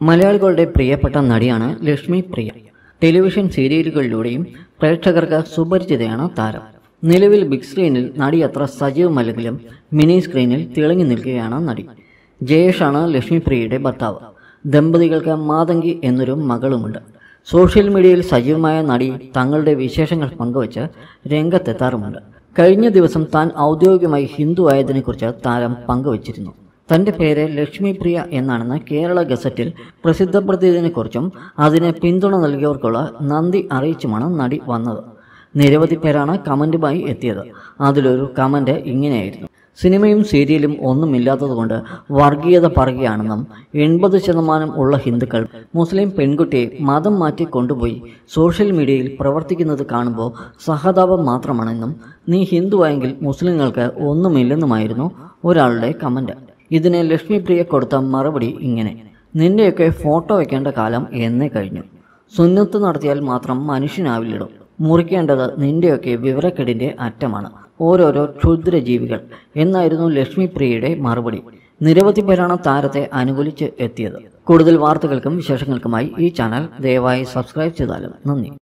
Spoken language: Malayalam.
മലയാളികളുടെ പ്രിയപ്പെട്ട നടിയാണ് ലക്ഷ്മി പ്രിയ ടെലിവിഷൻ സീരിയലുകളിലൂടെയും പ്രേക്ഷകർക്ക് സുപരിചിതയാണ് താരം നിലവിൽ ബിഗ് സ്ക്രീനിൽ നടി അത്ര സജീവമല്ലെങ്കിലും മിനി സ്ക്രീനിൽ തിളങ്ങി നിൽക്കുകയാണ് നടി ജയേഷാണ് ലക്ഷ്മി പ്രിയയുടെ ഭർത്താവ് ദമ്പതികൾക്ക് മാതങ്കി എന്നൊരു മകളുമുണ്ട് സോഷ്യൽ മീഡിയയിൽ സജീവമായ നടി തങ്ങളുടെ വിശേഷങ്ങൾ പങ്കുവച്ച് രംഗത്തെത്താറുമുണ്ട് കഴിഞ്ഞ ദിവസം താൻ ഔദ്യോഗികമായി ഹിന്ദു ആയതിനെക്കുറിച്ച് താരം പങ്കുവച്ചിരുന്നു തൻ്റെ പേര് ലക്ഷ്മി പ്രിയ എന്നാണെന്ന് കേരള ഗസറ്റിൽ പ്രസിദ്ധപ്പെടുത്തിയതിനെക്കുറിച്ചും അതിന് പിന്തുണ നൽകിയവർക്കുള്ള നന്ദി അറിയിച്ചുമാണ് നടി വന്നത് നിരവധി പേരാണ് കമൻറ്റുമായി എത്തിയത് അതിലൊരു കമൻറ്റ് ഇങ്ങനെയായിരുന്നു സിനിമയും സീരിയലും ഒന്നുമില്ലാത്തതുകൊണ്ട് വർഗീയത പറയുകയാണെന്നും എൺപത് ശതമാനം ഉള്ള ഹിന്ദുക്കൾ മുസ്ലിം പെൺകുട്ടിയെ മതം മാറ്റി കൊണ്ടുപോയി സോഷ്യൽ മീഡിയയിൽ പ്രവർത്തിക്കുന്നത് കാണുമ്പോൾ സഹതാപം മാത്രമാണെന്നും നീ ഹിന്ദുവായെങ്കിൽ മുസ്ലിങ്ങൾക്ക് ഒന്നുമില്ലെന്നുമായിരുന്നു ഒരാളുടെ കമൻറ്റ് ഇതിന് ലക്ഷ്മി പ്രിയ കൊടുത്ത മറുപടി ഇങ്ങനെ നിന്റെയൊക്കെ ഫോട്ടോ വയ്ക്കേണ്ട കാലം എന്നേ കഴിഞ്ഞു സുന്നത്ത് നടത്തിയാൽ മാത്രം മനുഷ്യനാവില്ലിടും മുറിക്കേണ്ടത് നിന്റെയൊക്കെ വിവരക്കെടിന്റെ അറ്റമാണ് ഓരോരോ ക്ഷുദ്രജീവികൾ എന്നായിരുന്നു ലക്ഷ്മി പ്രിയയുടെ മറുപടി നിരവധി പേരാണ് താരത്തെ അനുകൂലിച്ച് എത്തിയത് കൂടുതൽ വാർത്തകൾക്കും വിശേഷങ്ങൾക്കുമായി ഈ ചാനൽ ദയവായി സബ്സ്ക്രൈബ് ചെയ്താലും നന്ദി